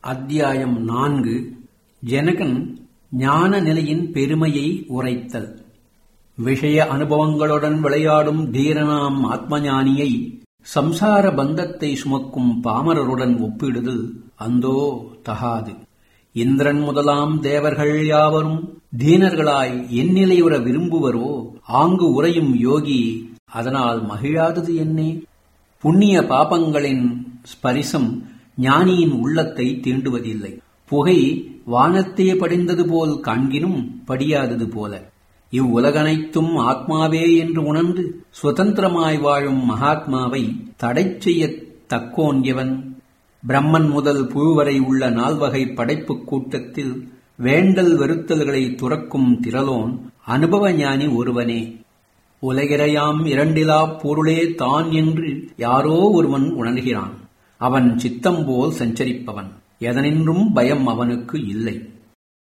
அத்தியாயம் நான்கு ஜனகன் ஞான நிலையின் பெருமையை உரைத்தல் விஷய அனுபவங்களுடன் விளையாடும் தீரனாம் ஆத்மஞானியை சம்சார பந்தத்தை சுமக்கும் பாமரருடன் ஒப்பிடுதல் அந்தோ தகாது இந்திரன் முதலாம் தேவர்கள் யாவரும் தீனர்களாய் எந்நிலையுற விரும்புவரோ ஆங்கு உறையும் யோகி அதனால் மகிழாதது என்னே புண்ணிய பாபங்களின் ஸ்பரிசம் ஞானியின் உள்ளத்தை தீண்டுவதில்லை புகை வானத்தே படிந்தது போல் காண்கினும் படியாதது போல இவ்வுலகனைத்தும் ஆத்மாவே என்று உணர்ந்து சுதந்திரமாய் வாழும் மகாத்மாவை தடை செய்யத் தக்கோன் எவன் பிரம்மன் முதல் புழுவரை உள்ள நால்வகை படைப்புக் கூட்டத்தில் வேண்டல் வெறுத்தல்களை துறக்கும் திரளோன் அனுபவ ஞானி ஒருவனே உலகிறையாம் இரண்டிலாப் பொருளே தான் என்று யாரோ ஒருவன் உணர்கிறான் அவன் சித்தம் போல் சஞ்சரிப்பவன் எதனின்றும் பயம் அவனுக்கு இல்லை